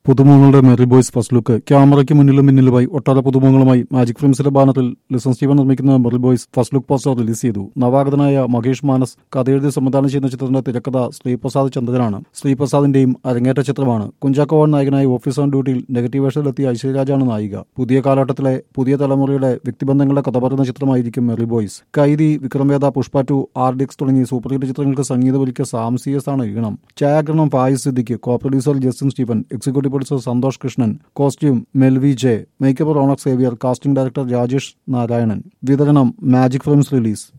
പുതുമുഖങ്ങളുടെ merry boys first look ക്യാമറയ്ക്ക് മുന്നിലും പിന്നിലുമായി ഒട്ടേറെ പുതുമുഖങ്ങളുമായി മാജിക് ഫിലിംസിന്റെ ബാനറിൽ ലിസൺ സ്റ്റീവൻ നിർമ്മിക്കുന്ന merry boys first look poster release ചെയ്തു നവാഗതനായ മഹേഷ് മാനസ് കഥയെഴുതി സംവിധാനം ചെയ്യുന്ന ചിത്രത്തിന്റെ തിരക്കഥ ശ്രീപ്രസാദ് ചന്ദ്രനാണ് ശ്രീപ്രസാദിന്റെയും അരങ്ങേറ്റ ചിത്രമാണ് കുഞ്ചാക്കോവൻ നായകനായി ഓഫീസ് ഓൺ ഡ്യൂട്ടിയിൽ നെഗറ്റീവ് വേഷത്തിലെത്തിയ ഐശ്വര്യരാജാണ് നായിക പുതിയ കാലഘട്ടത്തിലെ പുതിയ തലമുറയുടെ വ്യക്തിബന്ധങ്ങളുടെ കഥ പറയുന്ന ചിത്രമായിരിക്കും merry boys Kaithi Vikram Vedha Pushpa two R D X തുടങ്ങി സൂപ്പർ ഹിറ്റ് ചിത്രങ്ങൾക്ക് സംഗീതമൊരുക്കിയ സാം സി എസ് ആണ് ഈണം ഛായാഗ്രഹണം Faiz Siddique co producer Justin Stephen executive producer Santhosh Krishnan costume Melvy J makeup Ronak Xavier casting director Rajesh Narayanan വിതരണം മാജിക് ഫിലിംസ് റിലീസ്